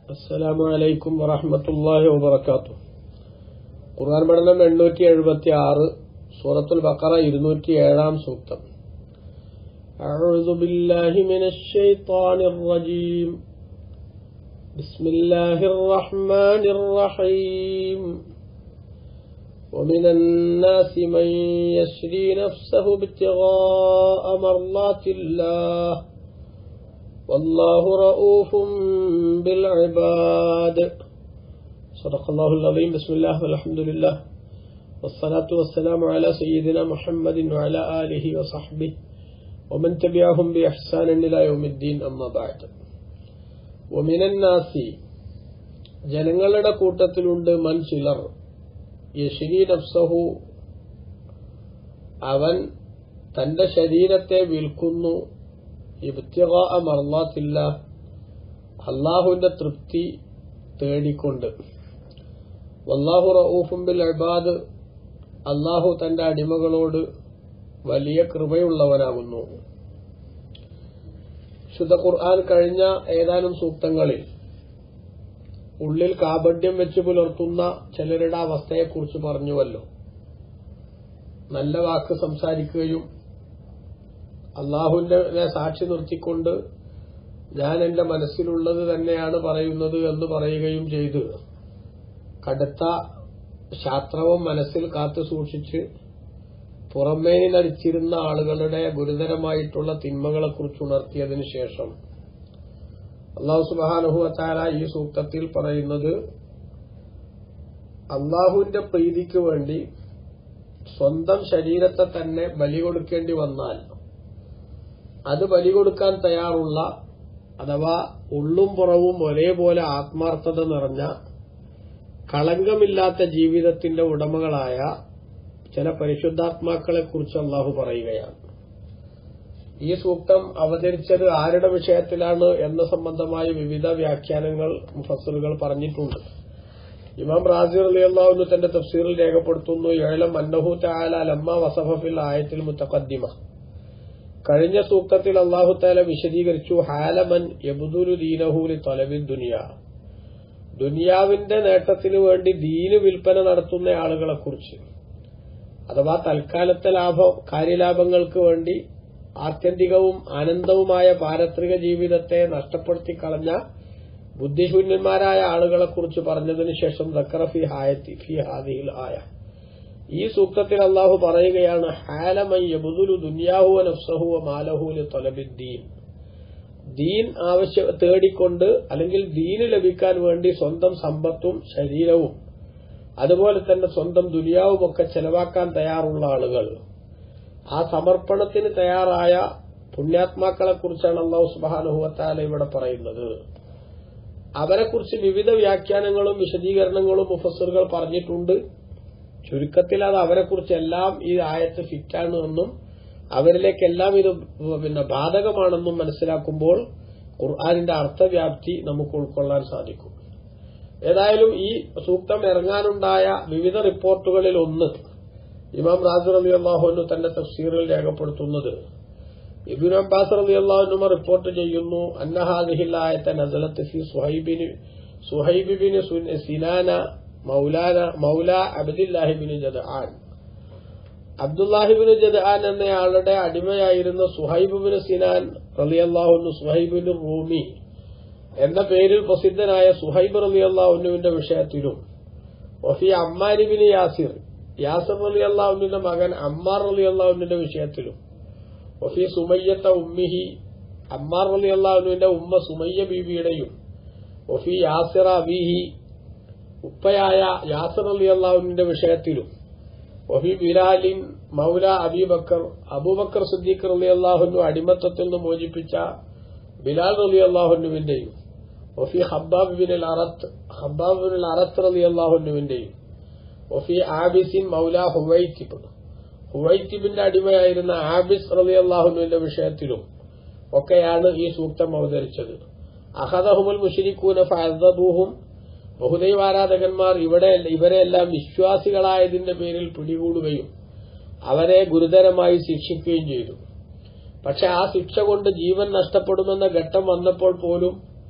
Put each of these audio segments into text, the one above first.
السلام عليكم ورحمة الله وبركاته ഖുർആൻ പഠനം എണ്ണൂറ്റി എഴുപത്തി ആറ് സൂറത്തുൽ ബക്കറ ഇരുന്നൂറ്റി ഏഴാം സൂക്തം أعوذ بالله من الشيطان الرجيم بسم الله الرحمن الرحيم ومن الناس من يشري نفسه ابتغاء مرضات الله والله رؤوف بالعباد صدق الله العظيم بسم الله والحمد لله والصلاة والسلام على سيدنا محمد وعلى آله وصحبه ومن تبعهم بإحسان إلى يوم الدين أما بعد ومن الناس ജനങ്ങളുടെ കൂട്ടത്തിലുണ്ട് മൻ ചിലർ യശിരി നഫ്സഹു അവൻ തന്റെ ശരീരത്തെ വിൽക്കുന്നു ഇബ്തിഗാ മർലാത്തില്ല അള്ളാഹുവിന്റെ തൃപ്തി തേടിക്കൊണ്ട് വല്ലാഹു റഊഫും ബിൽ ഇബാദ് അള്ളാഹു തന്റെ അടിമകളോട് വലിയ കൃപയുള്ളവനാകുന്നു ശുദ്ധ ഖുർആൻ കഴിഞ്ഞ ഏതാനും സൂക്തങ്ങളിൽ ഉള്ളിൽ കാപഡ്യം വെച്ച് പുലർത്തുന്ന ചിലരുടെ അവസ്ഥയെക്കുറിച്ച് പറഞ്ഞുവല്ലോ നല്ല വാക്ക് സംസാരിക്കുകയും അള്ളാഹുവിന്റെ സാക്ഷി നിർത്തിക്കൊണ്ട് ഞാൻ എന്റെ മനസ്സിലുള്ളത് തന്നെയാണ് പറയുന്നത് എന്ന് പറയുകയും ചെയ്ത് കടുത്ത ശാസ്ത്രവും മനസ്സിൽ കാത്തു സൂക്ഷിച്ച് പുറമേനി നടിച്ചിരുന്ന ആളുകളുടെ ഗുരുതരമായിട്ടുള്ള തിന്മകളെക്കുറിച്ച് ഉണർത്തിയതിനു ശേഷം അള്ളാഹു സുബാനുഹുവത്താര ഈ സൂക്തത്തിൽ പറയുന്നത് അള്ളാഹുവിന്റെ പ്രീതിക്ക് വേണ്ടി സ്വന്തം ശരീരത്തെ തന്നെ ബലി കൊടുക്കേണ്ടി വന്നാൽ അത് ബലി കൊടുക്കാൻ തയ്യാറുള്ള അഥവാ ഉള്ളും പുറവും ഒരേപോലെ ആത്മാർത്ഥത നിറഞ്ഞ കളങ്കമില്ലാത്ത ജീവിതത്തിന്റെ ഉടമകളായ ചില പരിശുദ്ധാത്മാക്കളെ കുറിച്ച് അള്ളാഹു പറയുകയാണ് ഈ സൂക്തം അവതരിച്ചത് ആരുടെ വിഷയത്തിലാണ് എന്ന സംബന്ധമായ വിവിധ വ്യാഖ്യാനങ്ങൾ മുഫസലുകൾ പറഞ്ഞിട്ടുണ്ട് ഇമാം റാസി അലി അള്ളാഹുന്നു തന്റെ തഫ്സീറിൽ രേഖപ്പെടുത്തുന്നു ഏലം അന്നഹു താല ലമ്മ വസഫിൽ ആയത്തിൽ മുത്തഖദ്ദിമ കഴിഞ്ഞ സൂക്തത്തിൽ അള്ളാഹു താല വിശദീകരിച്ചു ഹാലമൻ യബുദുലു ദീനഹൂലി തൊലവിൽ ദുനിയ ദുനിയാവിന്റെ നേട്ടത്തിനു വേണ്ടി ദീന് വിൽപ്പന നടത്തുന്ന ആളുകളെ കുറിച്ച് അഥവാ തൽക്കാലത്തെ ലാഭം കാര്യലാഭങ്ങൾക്ക് വേണ്ടി ആത്യന്തികവും ആനന്ദവുമായ പാരത്രിക ജീവിതത്തെ നഷ്ടപ്പെടുത്തി കളഞ്ഞ ബുദ്ധിശൂന്യന്മാരായ ആളുകളെ കുറിച്ച് പറഞ്ഞതിനു ശേഷം ദക്കറഫി ഹായത്തി ഫി ഹാദിഹിൽ ആയ ഈ സൂക്തത്തിൽ അള്ളാഹു പറയുകയാണ് ഹാലമയ്യബുദുലു ദുന്യാഹുവ നഫ്സഹുവ മാലഹുല് തൊലബിദ്ദീൻ ദീൻ ആവശ്യ തേടിക്കൊണ്ട് അല്ലെങ്കിൽ ദീന് ലഭിക്കാൻ വേണ്ടി സ്വന്തം സമ്പത്തും ശരീരവും അതുപോലെ തന്നെ സ്വന്തം ദുനിയാവുമൊക്കെ ചെലവാക്കാൻ തയ്യാറുള്ള ആളുകൾ ആ സമർപ്പണത്തിന് തയ്യാറായ പുണ്യാത്മാക്കളെ കുറിച്ചാണ് അള്ളാഹു സുബാനുഹുവത്താല ഇവിടെ പറയുന്നത് അവരെക്കുറിച്ച് വിവിധ വ്യാഖ്യാനങ്ങളും വിശദീകരണങ്ങളും മുഫസറുകൾ പറഞ്ഞിട്ടുണ്ട് ചുരുക്കത്തിൽ അത് അവരെക്കുറിച്ച് എല്ലാം ഈ ആയത്ത് ഫിറ്റാണ് എന്നും അവരിലേക്കെല്ലാം ഇത് പിന്നെ ബാധകമാണെന്നും മനസ്സിലാക്കുമ്പോൾ ഖുർആാനിന്റെ അർത്ഥവ്യാപ്തി നമുക്ക് ഉൾക്കൊള്ളാൻ സാധിക്കും ഏതായാലും ഈ സൂക്തം ഇറങ്ങാനുണ്ടായ വിവിധ റിപ്പോർട്ടുകളിൽ ഒന്ന് ഇമാം റാസർ അലി അള്ളാഹുനു തന്റെ തഫ്സീറിൽ രേഖപ്പെടുത്തുന്നത് ഇബിൻ അബ്ബാസ് അലി അള്ളാഹുനുമ റിപ്പോർട്ട് ചെയ്യുന്നു അന്നഹാദിഹില്ലായത്തെ നസലത്ത് ഫി സുഹൈബിന് സുഹൈബിബിന് സിനാന മൗലാന മൗല അബ്ദില്ലാഹിബിന് ജദ്ആൻ അബ്ദുല്ലാഹിബിന് ജദ്ആൻ എന്നയാളുടെ അടിമയായിരുന്ന സുഹൈബിബിന് സിനാൻ റലിയല്ലാഹുന്നു സുഹൈബിന് റൂമി എന്ന പേരിൽ പ്രസിദ്ധനായ സുഹൈബ് റലി അള്ളാഹുനുവിന്റെ വിഷയത്തിലും ഒഫി അമ്മാരിബിന് യാസിർ യാസർ അലി അള്ളാഹുവിന്റെ മകൻ അമ്മാർ അലി അള്ളാഹുവിന്റെ വിഷയത്തിലും ഒഫി സുമയ്യത്ത ഉമ്മിഹി അമ്മാർ അലി അള്ളാഹുവിന്റെ ഉമ്മ സുമയ്യ ബീവിയുടെയും ഒഫി യാസിറ അബിഹി ഉപ്പയായ യാസർ അലി അള്ളാഹുവിന്റെ വിഷയത്തിലും ഒഫി ബിലാലിൻ മൗല അബീബക്കർ അബൂബക്കർ സിദ്ദീഖ് അലി അള്ളാഹുനു അടിമത്തത്തിൽ നിന്ന് മോചിപ്പിച്ച ബിലാൽ അലി അള്ളാഹുനുവിന്റെയും ഒഫി ഹബ്ബാബ് ബിൻ അറത്ത് ഹബ്ബാബ് ബിൻ അറത്ത് അലി അള്ളാഹുനുവിന്റെയും ഒഫി ആബിസിൻ മൗല ഹുവൈത്തിബ് ഹുവൈത്തിബിന്റെ അടിമയായിരുന്ന ആബിസ് റലി അള്ളാഹുനുവിന്റെ വിഷയത്തിലും ഒക്കെയാണ് ഈ സൂക്തം അവതരിച്ചത് അഹദഹുമുൽ മുഷിരിക്കൂന ഫഅദബൂഹും ബഹുദൈവാരാധകന്മാർ ഇവിടെ ഇവരെല്ലാം വിശ്വാസികളായതിന്റെ പേരിൽ പിടികൂടുകയും അവരെ ഗുരുതരമായി ശിക്ഷിക്കുകയും ചെയ്തു പക്ഷെ ആ ശിക്ഷ കൊണ്ട് ജീവൻ നഷ്ടപ്പെടുമെന്ന ഘട്ടം വന്നപ്പോൾ പോലും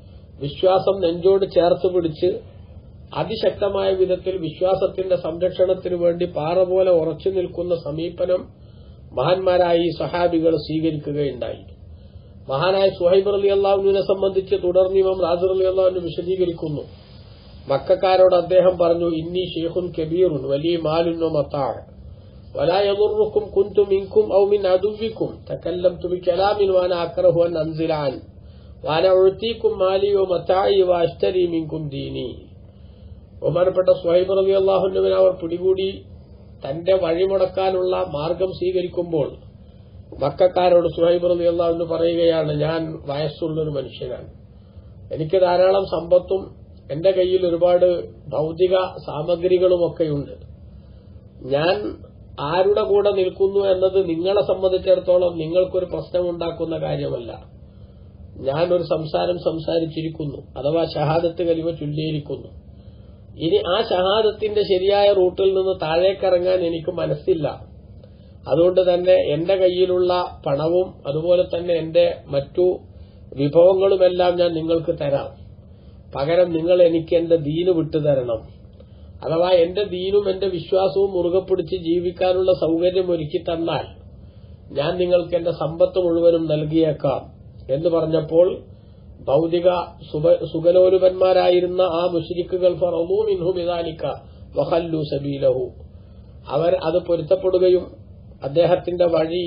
വിശ്വാസം നെഞ്ചോട് ചേർത്ത് പിടിച്ച് അതിശക്തമായ വിധത്തിൽ വിശ്വാസത്തിന്റെ സംരക്ഷണത്തിനു വേണ്ടി പാറ പോലെ ഉറച്ചു നിൽക്കുന്ന സമീപനം മഹാന്മാരായ ഈ സഹാബികൾ സ്വീകരിക്കുകയുണ്ടായി മഹാനായ സുഹൈബ് അലി അള്ളാഹുവിനെ സംബന്ധിച്ച് തുടർന്നിമം റാജർ അലി അള്ളാഹുവിന് വിശദീകരിക്കുന്നു മക്കാരോട് അദ്ദേഹം പറഞ്ഞു ഇന്നി ഷെയ്ഖുൻ കബീറുൻ വലിയ മാലുന്നോ മത്താഴ് ولا يضركم كنت منكم أو من عدوكم تكلمت بكلام وأنا أكره أن أنزل عنه وأنا أعطيكم مالي ومتاعي وأشتري منكم ديني ബഹുമാനപ്പെട്ട സ്വഹൈബ് റബി അള്ളാഹുനുവിനെ അവർ പിടികൂടി തന്റെ വഴിമുടക്കാനുള്ള മാർഗം സ്വീകരിക്കുമ്പോൾ മക്കാരോട് സുഹൈബ് റബി അള്ളാഹുന് പറയുകയാണ് ഞാൻ വയസ്സുള്ളൊരു മനുഷ്യനാണ് എനിക്ക് ധാരാളം സമ്പത്തും എന്റെ കയ്യിൽ ഒരുപാട് ഭൗതിക സാമഗ്രികളുമൊക്കെയുണ്ട് ഞാൻ ആരുടെ കൂടെ നിൽക്കുന്നു എന്നത് നിങ്ങളെ സംബന്ധിച്ചിടത്തോളം നിങ്ങൾക്കൊരു പ്രശ്നമുണ്ടാക്കുന്ന കാര്യമല്ല ഞാനൊരു സംസാരം സംസാരിച്ചിരിക്കുന്നു അഥവാ ഷഹാദത്ത് കലിമ ചൊല്ലിയിരിക്കുന്നു ഇനി ആ ഷഹാദത്തിന്റെ ശരിയായ റൂട്ടിൽ നിന്ന് താഴേക്കിറങ്ങാൻ എനിക്ക് മനസ്സില്ല അതുകൊണ്ട് തന്നെ എന്റെ കയ്യിലുള്ള പണവും അതുപോലെ തന്നെ എന്റെ മറ്റു വിഭവങ്ങളുമെല്ലാം ഞാൻ നിങ്ങൾക്ക് തരാം പകരം നിങ്ങൾ എനിക്ക് എന്റെ ദീന് വിട്ടുതരണം അഥവാ എന്റെ ദീനും എന്റെ വിശ്വാസവും മുറുകെ പിടിച്ച് ജീവിക്കാനുള്ള സൗകര്യം ഒരുക്കി തന്നാൽ ഞാൻ നിങ്ങൾക്ക് എന്റെ സമ്പത്ത് മുഴുവനും നൽകിയേക്കാം എന്ന് പറഞ്ഞപ്പോൾ ഭൗതിക സുഖലോലുപന്മാരായിരുന്ന ആ മുഷിരിക്കുകൾ ഫറൂമിൻഹുമിതാലിക്ക വഹല്ലു സബീലഹു അവർ അത് പൊരുത്തപ്പെടുകയും അദ്ദേഹത്തിന്റെ വഴി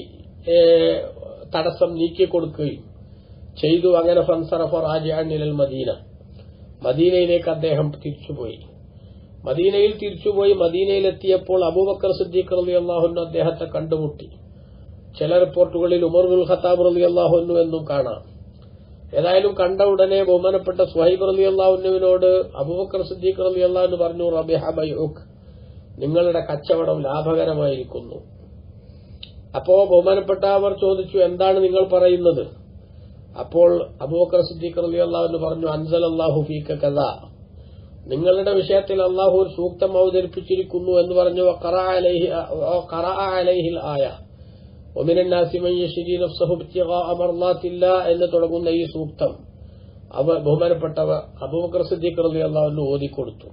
തടസ്സം നീക്കിക്കൊടുക്കുകയും ചെയ്തു അങ്ങനെ ഫൻസറഫ റാജിഅനിൽ മദീന മദീനയിലേക്ക് അദ്ദേഹം തിരിച്ചുപോയി മദീനയിൽ തിരിച്ചുപോയി മദീനയിലെത്തിയപ്പോൾ അബൂബക്കർ സിദ്ദീഖ് റലി അള്ളാഹുന്നു അദ്ദേഹത്തെ കണ്ടുമുട്ടി ചില റിപ്പോർട്ടുകളിൽ ഉമർദുൽ ഖത്താബ് റലി അള്ളാഹുന്നു എന്നും കാണാം ഏതായാലും കണ്ട ഉടനെ ബഹുമാനപ്പെട്ട സുഹൈബ് റലി അള്ളാഹുനുവിനോട് അബൂബക്കർ സിദ്ദീഖ് റലി അള്ളാഹുന് പറഞ്ഞു റബിഹ ബൈഉഖ് നിങ്ങളുടെ കച്ചവടം ലാഭകരമായിരിക്കുന്നു അപ്പോ ബഹുമാനപ്പെട്ട അവർ ചോദിച്ചു എന്താണ് നിങ്ങൾ പറയുന്നത് അപ്പോൾ അബൂബക്കർ സിദ്ദീഖ് റലി അള്ളാഹുന് പറഞ്ഞു അൻസൽ അള്ളാഹു ഫീക്ക കഥ നിങ്ങളുടെ വിഷയത്തിൽ അള്ളാഹു ഒരു സൂക്തം അവതരിപ്പിച്ചിരിക്കുന്നു എന്ന് പറഞ്ഞു അലൈഹിൽ ആയ എന്ന് തുടങ്ങുന്ന ഈ സൂക്തം അവ ബഹുമാനപ്പെട്ടവ അബൂബക്കർ സിദ്ദീഖ് റലി അള്ളാഹുവിന് ഓതിക്കൊടുത്തു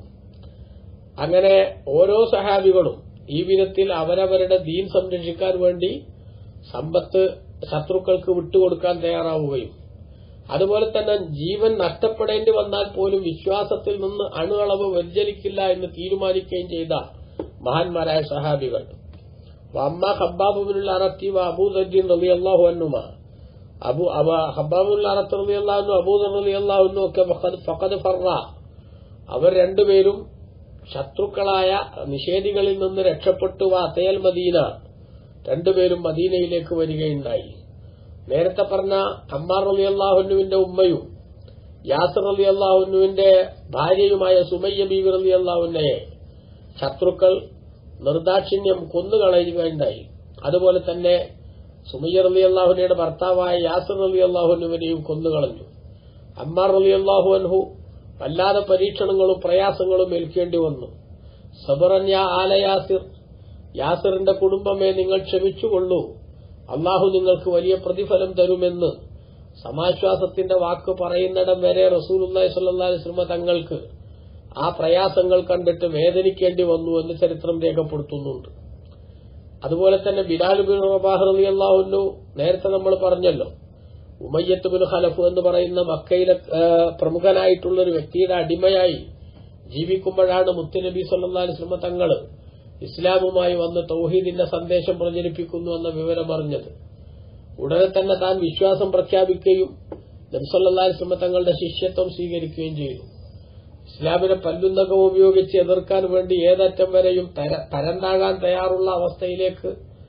അങ്ങനെ ഓരോ സഹാബികളും ഈ വിധത്തിൽ അവരവരുടെ ദീൻ സംരക്ഷിക്കാൻ വേണ്ടി സമ്പത്ത് ശത്രുക്കൾക്ക് വിട്ടുകൊടുക്കാൻ തയ്യാറാവുകയും അതുപോലെ തന്നെ ജീവൻ നഷ്ടപ്പെടേണ്ടി വന്നാൽ പോലും വിശ്വാസത്തിൽ നിന്ന് അണുകളവ് വ്യതിചലിക്കില്ല എന്ന് തീരുമാനിക്കുകയും ചെയ്ത മഹാന്മാരായ സഹാബികൾ അമ്മ ഹബ്ബാബുബിനുള്ള അറത്തി അബൂദീൻ റബി അള്ളാഹു അന്നുമ അബു ഹബ്ബാബുൽ അറത്ത് റബി അള്ളാഹുനും അബൂദർ റബി അള്ളാഹുനും ഒക്കെ ഫഖദ് ഫറ അവർ രണ്ടുപേരും ശത്രുക്കളായ നിഷേധികളിൽ നിന്ന് രക്ഷപ്പെട്ടു വാത്തയൽ മദീന രണ്ടുപേരും മദീനയിലേക്ക് വരികയുണ്ടായി നേരത്തെ പറഞ്ഞ അമ്മാർ അലി അള്ളാഹുനുവിന്റെ ഉമ്മയും യാസർ അലി അള്ളാഹുനുവിന്റെ ഭാര്യയുമായ സുമയ്യ ബീവി അലി അള്ളാഹുനയെ ശത്രുക്കൾ നിർദാക്ഷിണ്യം കൊന്നുകളയുകയുണ്ടായി അതുപോലെ തന്നെ സുമയ്യ അലി അള്ളാഹുനയുടെ ഭർത്താവായ യാസർ അലി അള്ളാഹുനുവിനെയും കൊന്നുകളഞ്ഞു അമ്മാർ അലി അള്ളാഹു അൻഹു വല്ലാതെ പരീക്ഷണങ്ങളും പ്രയാസങ്ങളും ഏൽക്കേണ്ടി വന്നു സബറന്യ ആല യാസിർ യാസിറിന്റെ കുടുംബമേ നിങ്ങൾ ക്ഷമിച്ചുകൊള്ളൂ അള്ളാഹു നിങ്ങൾക്ക് വലിയ പ്രതിഫലം തരുമെന്ന് സമാശ്വാസത്തിന്റെ വാക്ക് പറയുന്നിടം വരെ റസൂലുല്ലാഹി സ്വല്ലല്ലാഹി അലൈഹി വസല്ലം തങ്ങൾക്ക് ആ പ്രയാസങ്ങൾ കണ്ടിട്ട് വേദനിക്കേണ്ടി വന്നു എന്ന് ചരിത്രം രേഖപ്പെടുത്തുന്നുണ്ട് അതുപോലെ തന്നെ ബിലാൽ ബിൻ റബാഹ് റളിയല്ലാഹു നേരത്തെ നമ്മൾ പറഞ്ഞല്ലോ ഉമയ്യത്ത് ബിൻ ഖലഫ് എന്ന് പറയുന്ന മക്കയിലെ പ്രമുഖനായിട്ടുള്ള ഒരു വ്യക്തിയുടെ അടിമയായി ജീവിക്കുമ്പോഴാണ് മുത്തുനബി സല്ലല്ലാഹി അലൈഹി വസല്ലം തങ്ങൾ ഇസ്ലാമുമായി വന്ന് തൗഹീദിന്റെ സന്ദേശം പ്രചരിപ്പിക്കുന്നു എന്ന വിവരം അറിഞ്ഞത് ഉടനെ തന്നെ താൻ വിശ്വാസം പ്രഖ്യാപിക്കുകയും നബ്സല്ലാസ്ലമ തങ്ങളുടെ ശിഷ്യത്വം സ്വീകരിക്കുകയും ചെയ്തു ഇസ്ലാമിനെ പല്ലുന്നകം ഉപയോഗിച്ച് എതിർക്കാൻ വേണ്ടി ഏതറ്റം വരെയും തരം താഴാൻ തയ്യാറുള്ള അവസ്ഥയിലേക്ക്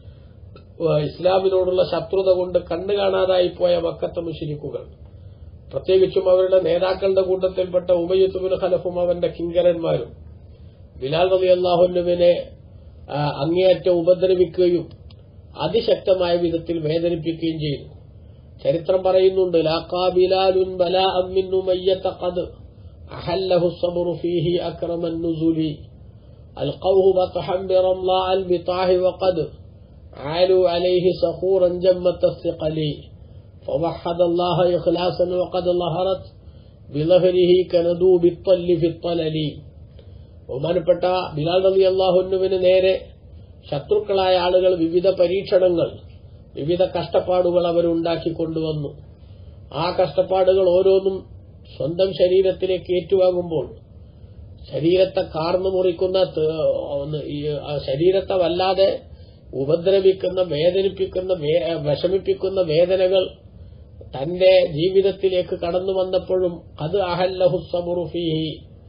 ഇസ്ലാമിനോടുള്ള ശത്രുത കൊണ്ട് കണ്ടു കാണാതായി പോയ മക്കത്തെ മുഷിരിക്കുകൾ പ്രത്യേകിച്ചും അവരുടെ നേതാക്കളുടെ കൂട്ടത്തിൽപ്പെട്ട ഉമയത്തുബിൻ ഖലഫും അവന്റെ കിങ്കരന്മാരും ബിലാൽ റബി അള്ളാഹുനുവിനെ അങ്ങേയറ്റം ഉപദ്രവിക്കുകയും അതിശക്തമായ വിധത്തിൽ വേദനിപ്പിക്കുകയും ചെയ്തു ചരിത്രം പറയുന്നുണ്ട് ലാക്കാ ബിലാലുൻ ബല അമ്മിന്നു മയ്യത്ത ഖദ് അഹല്ലഹു സബറു ഫീഹി അക്രമൻ നുസുലി ألقوه بطحا برمضاء البطاح وقد عالوا عليه صخورا جمة الثقل فوحد الله إخلاصا وقد ظهرت ബിലഹരിഹി കനദൂ ബിത്തല്ലി ഫിത്തലലി ബഹുമാനപ്പെട്ട ബിലാൽ നബി അള്ളാഹുനുവിന് നേരെ ശത്രുക്കളായ ആളുകൾ വിവിധ പരീക്ഷണങ്ങൾ വിവിധ കഷ്ടപ്പാടുകൾ അവരുണ്ടാക്കി കൊണ്ടുവന്നു ആ കഷ്ടപ്പാടുകൾ ഓരോന്നും സ്വന്തം ശരീരത്തിലേക്ക് ഏറ്റുവാങ്ങുമ്പോൾ ശരീരത്തെ കാർന്നു മുറിക്കുന്ന ത- ഒന്ന് ഈ ആ ശരീരത്തെ വല്ലാതെ ഉപദ്രവിക്കുന്ന വേദനിപ്പിക്കുന്ന വേ- വിഷമിപ്പിക്കുന്ന വേദനകൾ തന്റെ ജീവിതത്തിലേക്ക് കടന്നു വന്നപ്പോഴും അത് അഹല്ലഹുസമുറുഫിഹി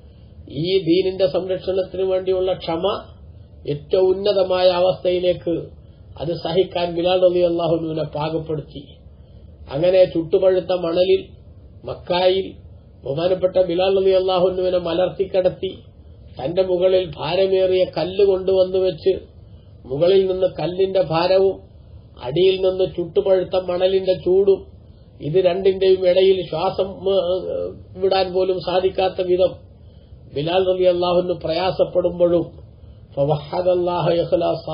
ഈ ദീനിന്റെ സംരക്ഷണത്തിന് വേണ്ടിയുള്ള ക്ഷമ ഏറ്റവും ഉന്നതമായ അവസ്ഥയിലേക്ക് അത് സഹിക്കാൻ ബിലാൽ അലി അള്ളാഹുനുവിനെ പാകപ്പെടുത്തി അങ്ങനെ ചുട്ടുപഴുത്ത മണലിൽ മക്കായിൽ ബഹുമാനപ്പെട്ട ബിലാൽ അലി അള്ളാഹുനുവിനെ മലർത്തിക്കടത്തി തന്റെ മുകളിൽ ഭാരമേറിയ കല്ല് കൊണ്ടുവന്നു വെച്ച് മുകളിൽ നിന്ന് കല്ലിന്റെ ഭാരവും അടിയിൽ നിന്ന് ചുട്ടുപഴുത്ത മണലിന്റെ ചൂടും ഇത് രണ്ടിന്റെയും ഇടയിൽ ശ്വാസം ഏ, വിടാൻ പോലും സാധിക്കാത്ത വിധം ബിലാൽ റബി അള്ളാഹുന് പ്രയാസപ്പെടുമ്പോഴും ഫവഹദല്ലാഹ ഇഖ്ലാസ.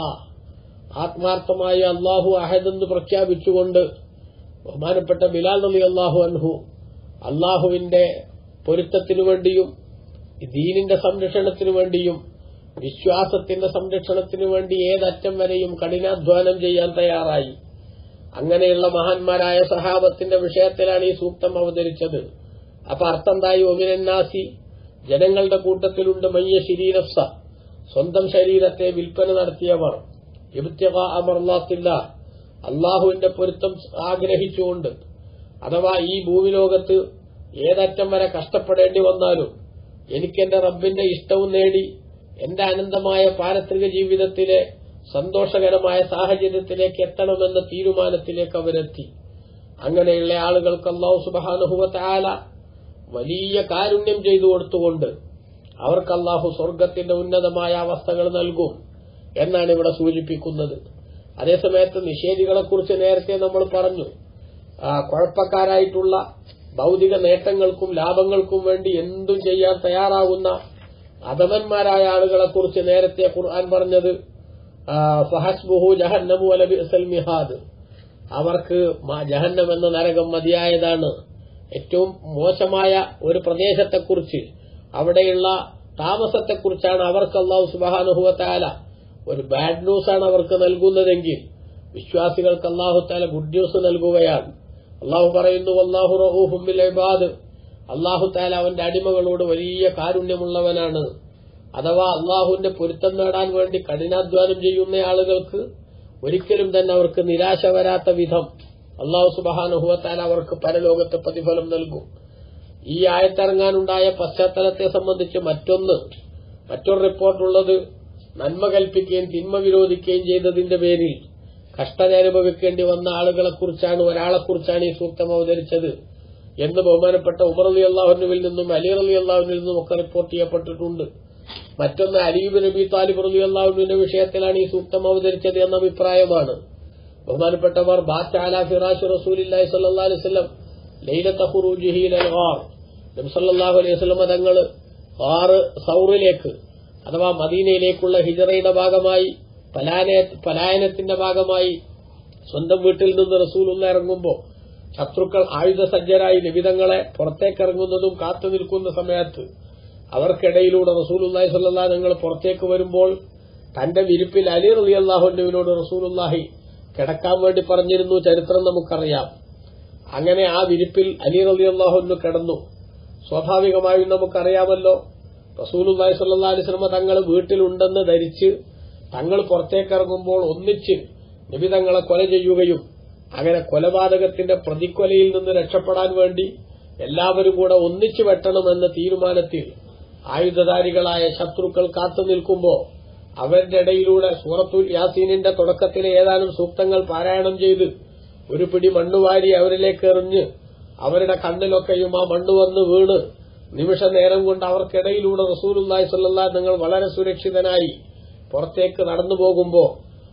ആത്മാർത്ഥമായി അള്ളാഹു അഹദെന്ന് പ്രഖ്യാപിച്ചുകൊണ്ട് ബഹുമാനപ്പെട്ട ബിലാൽ റബി അള്ളാഹു അൻഹു അള്ളാഹുവിന്റെ പൊരുത്തത്തിനു വേണ്ടിയും ദീനിന്റെ സംരക്ഷണത്തിനു വേണ്ടിയും വിശ്വാസത്തിന്റെ സംരക്ഷണത്തിനു വേണ്ടി ഏതറ്റം വരെയും കഠിനാധ്വാനം ചെയ്യാൻ തയ്യാറായി അങ്ങനെയുള്ള മഹാന്മാരായ സഹാബത്തിന്റെ വിഷയത്തിലാണ് ഈ സൂക്തം അവതരിച്ചത് അപ്പൊ അർത്ഥം എന്തായി ഒമിനന്നാസി ജനങ്ങളുടെ കൂട്ടത്തിലുണ്ട് മയ്യ ശരീരഫ്സ സ്വന്തം ശരീരത്തെ വിൽപ്പന നടത്തിയവർ ഇബ്തിഗ അമർലാത്തില്ല അള്ളാഹുവിന്റെ പൊരുത്തം ആഗ്രഹിച്ചുകൊണ്ട് അഥവാ ഈ ഭൂമിലോകത്ത് ഏതറ്റം വരെ കഷ്ടപ്പെടേണ്ടി വന്നാലും എനിക്കെന്റെ റബ്ബിന്റെ ഇഷ്ടവും നേടി എന്റെ അനന്തമായ പാരത്രിക ജീവിതത്തിലെ സന്തോഷകരമായ സാഹചര്യത്തിലേക്ക് എത്തണമെന്ന തീരുമാനത്തിലേക്ക് അവരെത്തി അങ്ങനെയുള്ള ആളുകൾക്ക് അള്ളാഹു സുബാനുഹുവത്താല വലിയ കാരുണ്യം ചെയ്തു കൊടുത്തുകൊണ്ട് അവർക്ക് അള്ളാഹു സ്വർഗത്തിന്റെ ഉന്നതമായ അവസ്ഥകൾ നൽകും എന്നാണ് ഇവിടെ സൂചിപ്പിക്കുന്നത് അതേസമയത്ത് നിഷേധികളെക്കുറിച്ച് നേരത്തെ നമ്മൾ പറഞ്ഞു ആ, കുഴപ്പക്കാരായിട്ടുള്ള ഭൗതിക നേട്ടങ്ങൾക്കും ലാഭങ്ങൾക്കും വേണ്ടി എന്തും ചെയ്യാൻ തയ്യാറാകുന്ന അധമന്മാരായ ആളുകളെക്കുറിച്ച് നേരത്തെ ഖുർആൻ പറഞ്ഞത് ആ, ഫഹസ്ബുഹു ജഹന്നമു വലബിഅസൽ മിഹാദ് അവർക്ക് മ- ജഹന്നം എന്ന നരകം മതിയായതാണ് ഏറ്റവും മോശമായ ഒരു പ്രദേശത്തെക്കുറിച്ച് അവിടെയുള്ള താമസത്തെക്കുറിച്ചാണ് അവർക്ക് അള്ളാഹു സുബാനുഹുവത്താല ഒരു ബാഡ് ന്യൂസാണ് അവർക്ക് നൽകുന്നതെങ്കിൽ വിശ്വാസികൾക്ക് അള്ളാഹു താല ഗുഡ് ന്യൂസ് നൽകുകയാണ് അള്ളാഹു പറയുന്നു അള്ളാഹു റഹൂഹും ബിൽ ഇബാദ് അള്ളാഹു താല അവന്റെ അടിമകളോട് വലിയ കാരുണ്യമുള്ളവനാണ് അഥവാ അള്ളാഹുവിന്റെ പൊരുത്തം നേടാൻ വേണ്ടി കഠിനാധ്വാനം ചെയ്യുന്ന ആളുകൾക്ക് ഒരിക്കലും തന്നെ അവർക്ക് നിരാശ വരാത്ത വിധം അള്ളാഹു സുബഹാനുഹുവത്താൽ അവർക്ക് പരലോകത്തെ പ്രതിഫലം നൽകും ഈ ആയത്തിറങ്ങാനുണ്ടായ പശ്ചാത്തലത്തെ സംബന്ധിച്ച് മറ്റൊന്ന് മറ്റൊരു റിപ്പോർട്ടുള്ളത് നന്മ കൽപ്പിക്കുകയും തിന്മ വിരോധിക്കുകയും ചെയ്തതിന്റെ പേരിൽ കഷ്ടത അനുഭവിക്കേണ്ടി വന്ന ആളുകളെക്കുറിച്ചാണ് ഒരാളെക്കുറിച്ചാണ് ഈ സൂക്തം അവതരിച്ചത് എന്ന് ബഹുമാനപ്പെട്ട ഉമർ അലി അള്ളാഹുനുവിൽ നിന്നും അലി അലി അള്ളാഹുവിൽ നിന്നും ഒക്കെ റിപ്പോർട്ട് ചെയ്യപ്പെട്ടിട്ടുണ്ട് മറ്റൊന്ന് അലീബ് നബി താലിബ് റലി അള്ളാഹുവിന്റെ വിഷയത്തിലാണ് ഈ സൂക്തം അവതരിച്ചത് എന്ന അഭിപ്രായമാണ് ബഹുമാനപ്പെട്ടവർ ബാറ്റാല ഫിറാഷ് റസൂലില്ലാഹി സല്ലല്ലാഹു അലൈഹി വസല്ലം ലൈലത്ത ഖുറൂജിഹി ഇലൽ ഗാർ നബി സല്ലല്ലാഹു അലൈഹി വസല്ലം തങ്ങൾ ഗാർ സൗറിലേക്ക് അഥവാ മദീനയിലേക്കുള്ള ഹിജറയുടെ ഭാഗമായി പലായന പലായനത്തിന്റെ ഭാഗമായി സ്വന്തം വീട്ടിൽ നിന്ന് റസൂലുള്ള ഇറങ്ങുമ്പോൾ ശത്രുക്കൾ ആയുധസജ്ജരായി നിബിതങ്ങളെ പുറത്തേക്കിറങ്ങുന്നതും കാത്തു നിൽക്കുന്ന സമയത്ത് അവർക്കിടയിലൂടെ റസൂലുല്ലാഹി സ്വല്ലാ ഞങ്ങൾ പുറത്തേക്ക് വരുമ്പോൾ തന്റെ വിരിപ്പിൽ അലി റലി അള്ളാഹുവിനോട് റസൂലുല്ലാഹി കിടക്കാൻ വേണ്ടി പറഞ്ഞിരുന്നു ചരിത്രം നമുക്കറിയാം അങ്ങനെ ആ വിരിപ്പിൽ അലി റലി അള്ളാഹുവിന് കിടന്നു സ്വാഭാവികമായും നമുക്കറിയാമല്ലോ റസൂലുല്ലാഹി സ്വല്ലാ അലിസ്ലമ തങ്ങൾ വീട്ടിലുണ്ടെന്ന് ധരിച്ച് തങ്ങൾ പുറത്തേക്കിറങ്ങുമ്പോൾ ഒന്നിച്ച് നബി തങ്ങളെ കൊല ചെയ്യുകയും അങ്ങനെ കൊലപാതകത്തിന്റെ പ്രതിക്കൊലയിൽ നിന്ന് രക്ഷപ്പെടാൻ വേണ്ടി എല്ലാവരും കൂടെ ഒന്നിച്ചു വെട്ടണമെന്ന തീരുമാനത്തിൽ ആയുധധാരികളായ ശത്രുക്കൾ കാത്തു നിൽക്കുമ്പോൾ അവരുടെ ഇടയിലൂടെ സൂറത്തുൽ യാസീനിന്റെ തുടക്കത്തിലെ ഏതാനും സൂക്തങ്ങൾ പാരായണം ചെയ്ത് ഒരു പിടി മണ്ണുവാരി അവരിലേക്ക് എറിഞ്ഞ് അവരുടെ കണ്ണിലൊക്കെയും ആ മണ്ണ് വന്ന് വീണ് നിമിഷ നേരം കൊണ്ട് അവർക്കിടയിലൂടെ റസൂലുല്ലായി സല്ലാ നിങ്ങൾ വളരെ സുരക്ഷിതനായി പുറത്തേക്ക് നടന്നു പോകുമ്പോൾ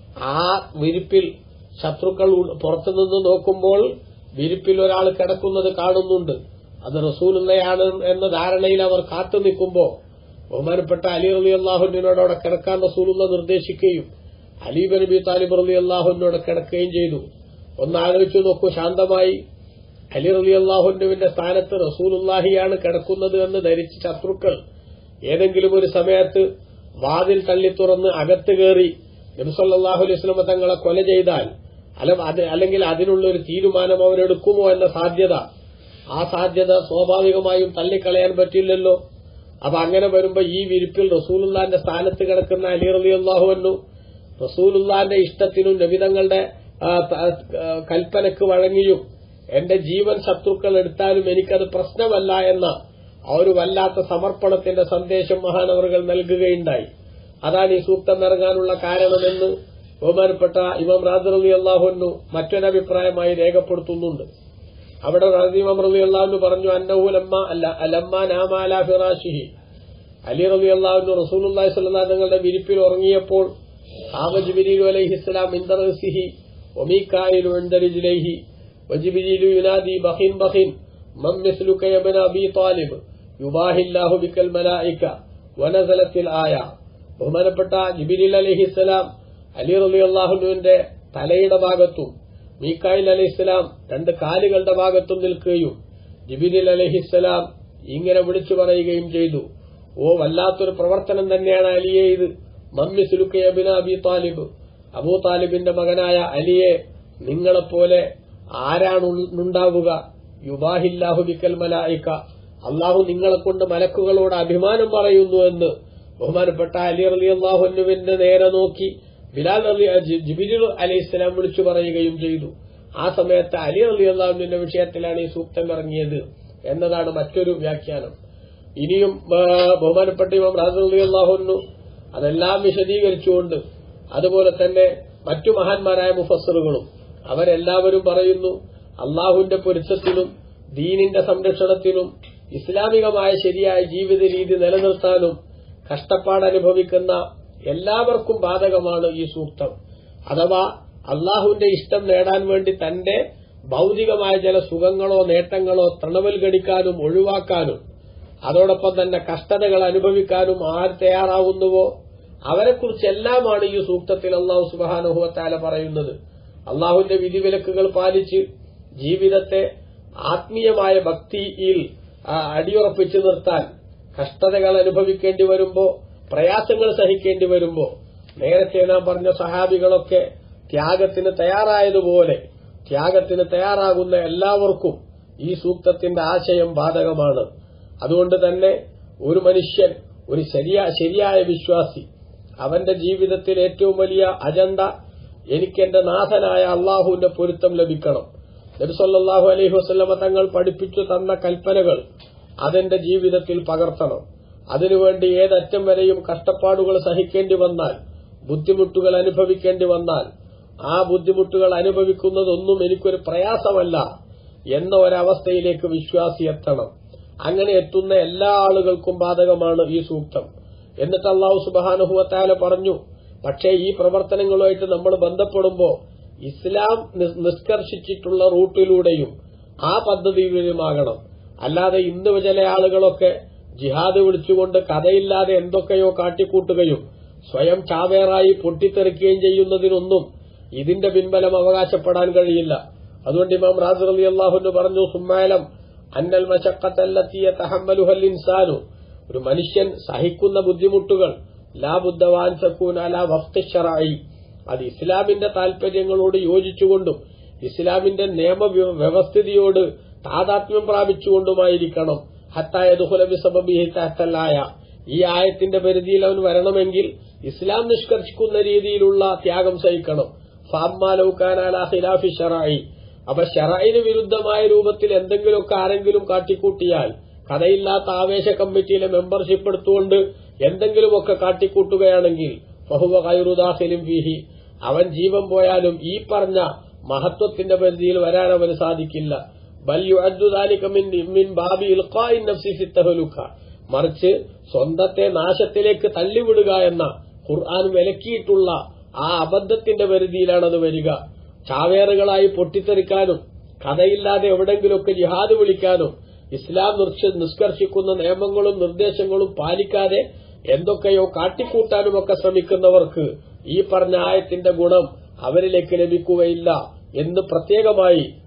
ആ വിരിപ്പിൽ ശത്രുക്കൾ ഉൾ- പുറത്തുനിന്ന് നോക്കുമ്പോൾ വിരിപ്പിൽ ഒരാൾ കിടക്കുന്നത് കാണുന്നുണ്ട് അത് റസൂലുള്ളയാണ് എന്ന ധാരണയിൽ അവർ കാത്തു നിൽക്കുമ്പോൾ ബഹുമാനപ്പെട്ട അലി റലി അള്ളാഹുവിനോട് അവിടെ കിടക്കാൻ റസൂലുള്ള നിർദ്ദേശിക്കുകയും അലീബ് നബി താലിബ് റലി അള്ളാഹുവിനോട് കിടക്കുകയും ചെയ്തു ഒന്ന് ആലോചിച്ചു നോക്കൂ ശാന്തമായി അലി റലി അള്ളാഹുനുവിന്റെ സ്ഥാനത്ത് റസൂലുല്ലാഹിയാണ് കിടക്കുന്നത് എന്ന് ധരിച്ച ശത്രുക്കൾ ഏതെങ്കിലും ഒരു സമയത്ത് വാതിൽ തള്ളി തുറന്ന് അകത്ത് കയറി നബിസല്ലാഹു അലൈഹി സ്വലമ തങ്ങളെ കൊല ചെയ്താൽ അല്ല- അത് അല്ലെങ്കിൽ അതിനുള്ള ഒരു തീരുമാനം അവരെടുക്കുമോ എന്ന സാധ്യത ആ സാധ്യത സ്വാഭാവികമായും തള്ളിക്കളയാൻ പറ്റില്ലല്ലോ അപ്പൊ അങ്ങനെ വരുമ്പോ ഈ വിരിപ്പിൽ റസൂലുല്ലാന്റെ സ്ഥാനത്ത് കിടക്കുന്ന അലി റലി അള്ളാഹുവന്നു റസൂലുല്ലാന്റെ ഇഷ്ടത്തിനും നബിതങ്ങളുടെ ആ, ത- ആ, കൽപ്പനക്ക് വഴങ്ങിയും എന്റെ ജീവൻ ശത്രുക്കൾ എടുത്താലും എനിക്കത് പ്രശ്നമല്ല എന്ന ആ ഒരു വല്ലാത്ത സമർപ്പണത്തിന്റെ സന്ദേശം മഹാനവറുകൾ നൽകുകയുണ്ടായി അതാണ് ഈ സൂക്തം ഇറങ്ങാനുള്ള കാരണമെന്ന് ബഹുമാനപ്പെട്ട ഇമാം റാദർ അലി അള്ളാഹുന്നു മറ്റൊരഭിപ്രായമായി രേഖപ്പെടുത്തുന്നുണ്ട് അവിടെ റാദി ഇമാം റലി അള്ളാഹുന്നു പറഞ്ഞു അന്നഹുലമ്മ അല്ല അലമ്മ നാമാല ഫിറാഷിഹി അലി റബി അള്ളാഹുന്നു റസൂലുല്ലാഹി സ്വല്ലല്ലാഹു തങ്ങളുടെ വിരിപ്പിൽ ഉറങ്ങിയപ്പോൾ ഖാമ ജിബ്രീലു അലൈഹിസ്സലാം ഇൻദ റസിഹി വമീകായിലു ഇൻദ റിജ്ലൈഹി വജിബ്രീലു യുനാദി ബഖിൻ ബഖിൻ മം മിസ്ലുക യബ്ന അബി താലിബ് യുബാഹില്ലാഹു ബിക്കൽ മലായിക വനസലത്തിൽ ആയ ബഹുമാനപ്പെട്ട ജിബിരിൽ അലഹിസ്സലാം അലി റബി അള്ളാഹുനുവിന്റെ തലയുടെ ഭാഗത്തും മീക്കായിൽ അലഹിസ്സലാം രണ്ട് കാലുകളുടെ ഭാഗത്തും നിൽക്കുകയും ജിബിരിൽ അലഹിസ്സലാം ഇങ്ങനെ വിളിച്ചു പറയുകയും ചെയ്തു ഓ വല്ലാത്തൊരു പ്രവർത്തനം തന്നെയാണ് അലിയെ ഇത് മമ്മി സുലുക്കയബിൻ അബി താലിബ് അബൂ താലിബിന്റെ മകനായ അലിയെ നിങ്ങളെപ്പോലെ ആരാണ് ഉൾ- ഉണ്ടാവുക യുബാഹില്ലാഹു ബിക്കൽ മലായിക്ക അള്ളാഹു നിങ്ങളെ കൊണ്ട് മലക്കുകളോട് അഭിമാനം പറയുന്നു എന്ന് ബഹുമാനപ്പെട്ട അലി അലി അള്ളാഹുനുവിന്റെ നേരെ നോക്കി ബിലാൽ അലി ജിബിരിൽ അലൈഹിസ്സലാം വിളിച്ചു പറയുകയും ചെയ്തു ആ സമയത്ത് അലി അലി അള്ളാഹുവിന്റെ വിഷയത്തിലാണ് ഈ സൂക്തം ഇറങ്ങിയത് എന്നതാണ് മറ്റൊരു വ്യാഖ്യാനം ഇനിയും ആ, ബഹുമാനപ്പെട്ട ഇമാം റാസി അള്ളാഹുന്നു അതെല്ലാം വിശദീകരിച്ചുകൊണ്ട് അതുപോലെ തന്നെ മറ്റു മഹാന്മാരായ മുഫസ്സറുകളും അവരെല്ലാവരും പറയുന്നു അള്ളാഹുവിന്റെ പൊരുത്തത്തിനും ദീനിന്റെ സംരക്ഷണത്തിനും ഇസ്ലാമികമായ ശരിയായ ജീവിത രീതി നിലനിർത്താനും കഷ്ടപ്പാടനുഭവിക്കുന്ന എല്ലാവർക്കും ബാധകമാണ് ഈ സൂക്തം അഥവാ അള്ളാഹുവിന്റെ ഇഷ്ടം നേടാൻ വേണ്ടി തന്റെ ഭൗതികമായ ചില സുഖങ്ങളോ നേട്ടങ്ങളോ തൃണവൽഗണിക്കാനും ഒഴിവാക്കാനും അതോടൊപ്പം തന്നെ കഷ്ടതകൾ അനുഭവിക്കാനും ആര് തയ്യാറാവുന്നുവോ അവരെക്കുറിച്ചെല്ലാമാണ് ഈ സൂക്തത്തിൽ അള്ളാഹു സുബാനുഭവത്താല പറയുന്നത് അള്ളാഹുവിന്റെ വിധിവിലക്കുകൾ പാലിച്ച് ജീവിതത്തെ ആത്മീയമായ ഭക്തിയിൽ ആ, അടിയുറപ്പിച്ചു നിർത്താൻ കഷ്ടതകൾ അനുഭവിക്കേണ്ടി വരുമ്പോ പ്രയാസങ്ങൾ സഹിക്കേണ്ടി വരുമ്പോ നേരത്തെ നാം പറഞ്ഞ സഹാബികളൊക്കെ ത്യാഗത്തിന് തയ്യാറായതുപോലെ ത്യാഗത്തിന് തയ്യാറാകുന്ന എല്ലാവർക്കും ഈ സൂക്തത്തിന്റെ ആശയം ബാധകമാണ് അതുകൊണ്ട് തന്നെ ഒരു മനുഷ്യൻ ഒരു ശരിയാ ശരിയായ വിശ്വാസി അവന്റെ ജീവിതത്തിൽ ഏറ്റവും വലിയ അജണ്ട എനിക്ക് എന്റെ നാഥനായ അള്ളാഹുവിന്റെ പൊരുത്തം ലഭിക്കണം നബിസല്ലാഹു അലൈഹി വസ്ലമ തങ്ങൾ പഠിപ്പിച്ചു തന്ന കൽപ്പനകൾ അതെന്റെ ജീവിതത്തിൽ പകർത്തണം അതിനുവേണ്ടി ഏതറ്റം വരെയും കഷ്ടപ്പാടുകൾ സഹിക്കേണ്ടി വന്നാൽ ബുദ്ധിമുട്ടുകൾ അനുഭവിക്കേണ്ടി വന്നാൽ ആ ബുദ്ധിമുട്ടുകൾ അനുഭവിക്കുന്നതൊന്നും എനിക്കൊരു പ്രയാസമല്ല എന്ന ഒരവസ്ഥയിലേക്ക് വിശ്വാസി എത്തണം അങ്ങനെ എത്തുന്ന എല്ലാ ആളുകൾക്കും ബാധകമാണ് ഈ സൂക്തം എന്നിട്ട് അള്ളാഹു സുബാനുഭവത്താല പറഞ്ഞു പക്ഷേ ഈ പ്രവർത്തനങ്ങളുമായിട്ട് നമ്മൾ ബന്ധപ്പെടുമ്പോൾ ഇസ്ലാം നിസ്- നിഷ്കർഷിച്ചിട്ടുള്ള റൂട്ടിലൂടെയും ആ പദ്ധതിയിലുമാകണം അല്ലാതെ ഇന്ന് ചില ആളുകളൊക്കെ ജിഹാദ് വിളിച്ചുകൊണ്ട് കഥയില്ലാതെ എന്തൊക്കെയോ കാട്ടിക്കൂട്ടുകയും സ്വയം ചാവേറായി പൊട്ടിത്തെറിക്കുകയും ചെയ്യുന്നതിനൊന്നും ഇതിന്റെ പിൻബലം അവകാശപ്പെടാൻ കഴിയില്ല അതുകൊണ്ട് ഇമാം റാസർ അലി അള്ളാഹുന്ന് പറഞ്ഞു സുമ്മാലം അന്നൽ മശക്കത്തല്ലത്തിയ തഹമ്മലുഹൽ ഇൻസാനു ഒരു മനുഷ്യൻ സഹിക്കുന്ന ബുദ്ധിമുട്ടുകൾ ലാ ബുദ്ധവാൻ സക്കൂൻ അല വഫ്തറായി അത് ഇസ്ലാമിന്റെ താൽപര്യങ്ങളോട് യോജിച്ചുകൊണ്ടും ഇസ്ലാമിന്റെ നിയമ വ്യ- വ്യവസ്ഥിതിയോട് താതാത്മ്യം പ്രാപിച്ചുകൊണ്ടുമായിരിക്കണം ഹത്തായ ദുഹുലബിസബിഹിത്തല്ലായ ഈ ആയത്തിന്റെ പരിധിയിൽ അവൻ വരണമെങ്കിൽ ഇസ്ലാം നിഷ്കർഷിക്കുന്ന രീതിയിലുള്ള ത്യാഗം സഹിക്കണം ഫാമ്മാലൌക്കാനാല ഖിലാഫി ഷറായി അപ്പൊ ഷറായിന് വിരുദ്ധമായ രൂപത്തിൽ എന്തെങ്കിലുമൊക്കെ ആരെങ്കിലും കാട്ടിക്കൂട്ടിയാൽ കഥയില്ലാത്ത ആവേശ കമ്മിറ്റിയിലെ മെമ്പർഷിപ്പ് എടുത്തുകൊണ്ട് എന്തെങ്കിലുമൊക്കെ കാട്ടിക്കൂട്ടുകയാണെങ്കിൽ ബഹുവ കൈറുദാഹിലും ഫീഹി അവൻ ജീവൻ പോയാലും ഈ പറഞ്ഞ മഹത്വത്തിന്റെ പരിധിയിൽ വരാൻ അവന് സാധിക്കില്ല ബൽ യുഅദ്ദു ദാലിക മിൻ മിൻ ബാബി ഇൽഖാഇൻ നഫ്സി ഫി തഹലുക മറിച്ച് സ്വന്തത്തെ നാശത്തിലേക്ക് തള്ളിവിടുക എന്ന ഖുർആൻ വിലക്കിയിട്ടുള്ള ആ അബദ്ധത്തിന്റെ പരിധിയിലാണ് അത് വരിക ചാവേറുകളായി പൊട്ടിത്തെറിക്കാനും കഥയില്ലാതെ എവിടെങ്കിലുമൊക്കെ ജിഹാദ് വിളിക്കാനും ഇസ്ലാം നിർച്ച- നിഷ്കർഷിക്കുന്ന നിയമങ്ങളും നിർദ്ദേശങ്ങളും പാലിക്കാതെ എന്തൊക്കെയോ കാട്ടിക്കൂട്ടാനുമൊക്കെ ശ്രമിക്കുന്നവർക്ക് ഈ പറഞ്ഞ ആയത്തിന്റെ ഗുണം അവരിലേക്ക് ലഭിക്കുകയില്ല എന്ന് പ്രത്യേകമായി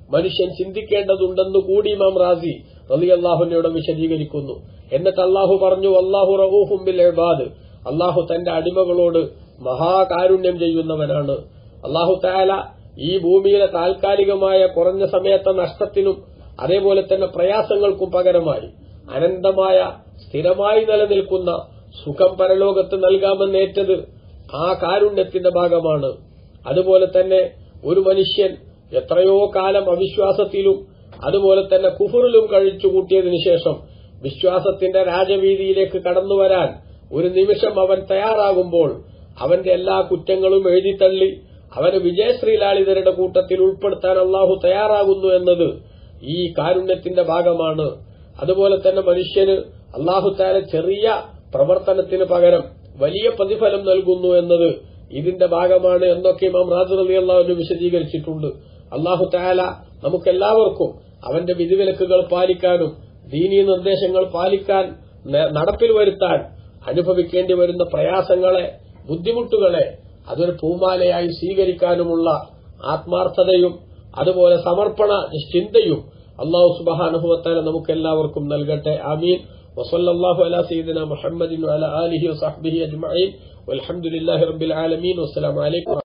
മനുഷ്യൻ ചിന്തിക്കേണ്ടതുണ്ടെന്ന് കൂടി ഇമാം റാസി റലി അള്ളാഹുനോട് വിശദീകരിക്കുന്നു എന്നിട്ട് അള്ളാഹു പറഞ്ഞു അള്ളാഹു റഹൂഫും ബിൽ ഇബാദ് അള്ളാഹു തന്റെ അടിമകളോട് മഹാകാരുണ്യം ചെയ്യുന്നവനാണ് അള്ളാഹു താല ഈ ഭൂമിയിലെ താൽക്കാലികമായ കുറഞ്ഞ സമയത്തെ നഷ്ടത്തിനും അതേപോലെ തന്നെ പ്രയാസങ്ങൾക്കും പകരമായി അനന്തമായ സ്ഥിരമായി നിലനിൽക്കുന്ന സുഖം പരലോകത്ത് നൽകാമെന്നേറ്റത് ആ കാരുണ്യത്തിന്റെ ഭാഗമാണ് അതുപോലെ തന്നെ ഒരു മനുഷ്യൻ എത്രയോ കാലം അവിശ്വാസത്തിലും അതുപോലെ തന്നെ കുഫറിലും കഴിച്ചു കൂട്ടിയതിനു ശേഷം വിശ്വാസത്തിന്റെ രാജവീതിയിലേക്ക് കടന്നുവരാൻ ഒരു നിമിഷം അവൻ തയ്യാറാകുമ്പോൾ അവന്റെ എല്ലാ കുറ്റങ്ങളും എഴുതിത്തള്ളി അവന് വിജയശ്രീലാളിതരുടെ കൂട്ടത്തിൽ ഉൾപ്പെടുത്താൻ അള്ളാഹു തയ്യാറാകുന്നു എന്നത് ഈ കാരുണ്യത്തിന്റെ ഭാഗമാണ് അതുപോലെ തന്നെ മനുഷ്യന് അള്ളാഹുത്താല ചെറിയ പ്രവർത്തനത്തിന് പകരം വലിയ പ്രതിഫലം നൽകുന്നു എന്നത് ഇതിന്റെ ഭാഗമാണ് എന്നൊക്കെ ഇമാം റാജു അലി അള്ളാഹുവിന് വിശദീകരിച്ചിട്ടുണ്ട് അള്ളാഹു താല നമുക്കെല്ലാവർക്കും അവന്റെ വിധിവിലക്കുകൾ പാലിക്കാനും ദീനീ നിർദ്ദേശങ്ങൾ പാലിക്കാൻ നടപ്പിൽ വരുത്താൻ അനുഭവിക്കേണ്ടി വരുന്ന പ്രയാസങ്ങളെ ബുദ്ധിമുട്ടുകളെ അതൊരു പൂമാലയായി സ്വീകരിക്കാനുമുള്ള ആത്മാർത്ഥതയും അതുപോലെ സമർപ്പണ ചിന്തയും അള്ളാഹു സുബാനുഭവത്താല നമുക്കെല്ലാവർക്കും നൽകട്ടെ ആമീൻ وصلى الله على سيدنا محمد وعلى آله وصحبه أجمعين والحمد لله رب العالمين والسلام عليكم